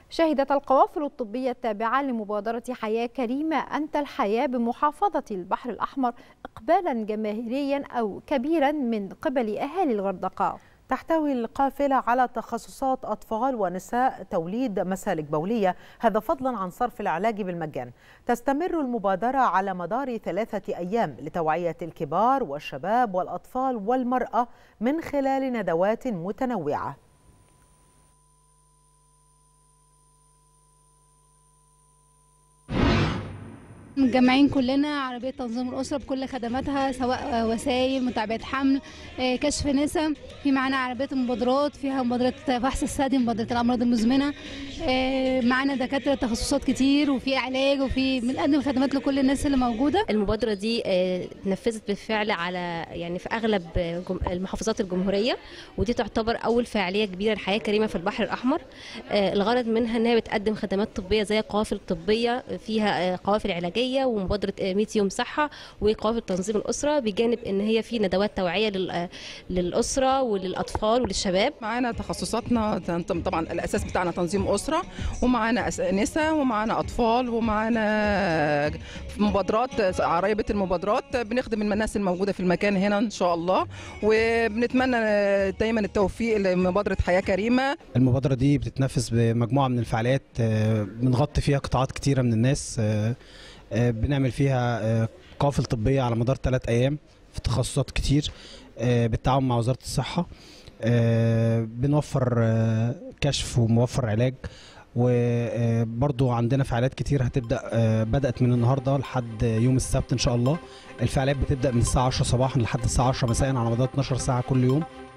شهدت القوافل الطبية التابعة لمبادرة حياة كريمة أنت الحياة بمحافظة البحر الأحمر إقبالا جماهيريا أو كبيرا من قبل أهالي الغردقة تحتوي القافلة على تخصصات أطفال ونساء توليد مسالك بولية هذا فضلا عن صرف العلاج بالمجان تستمر المبادرة على مدار ثلاثة أيام لتوعية الكبار والشباب والأطفال والمرأة من خلال ندوات متنوعة متجمعين كلنا عربية تنظيم الأسرة بكل خدماتها سواء وسائل متابعة حمل كشف نسا في معانا عربية المبادرات فيها مبادرة فحص الثدي مبادرة الأمراض المزمنة معانا دكاترة تخصصات كتير وفي علاج وفي بنقدم خدمات لكل الناس اللي موجودة المبادرة دي نفذت بالفعل على يعني في أغلب المحافظات الجمهورية ودي تعتبر أول فعالية كبيرة لحياة كريمة في البحر الأحمر الغرض منها إنها بتقدم خدمات طبية زي قوافل طبية فيها قوافل علاجية ومبادره 100 يوم صحه وقوافل تنظيم الاسره بجانب ان هي في ندوات توعيه للاسره وللاطفال وللشباب معانا تخصصاتنا طبعا الاساس بتاعنا تنظيم اسره ومعانا نساء ومعانا اطفال ومعانا مبادرات عريبه المبادرات بنخدم الناس الموجوده في المكان هنا ان شاء الله وبنتمنى دايما التوفيق لمبادره حياه كريمه المبادره دي بتتنفذ بمجموعه من الفعاليات بنغطي فيها قطاعات كتيره من الناس بنعمل فيها قوافل طبيه على مدار ثلاث ايام في تخصصات كتير بالتعاون مع وزاره الصحه بنوفر كشف وموفر علاج وبرضو عندنا فعاليات كتير هتبدا بدات من النهارده لحد يوم السبت ان شاء الله الفعاليات بتبدا من الساعه 10 صباحا لحد الساعه 10 مساء على مدار 12 ساعه كل يوم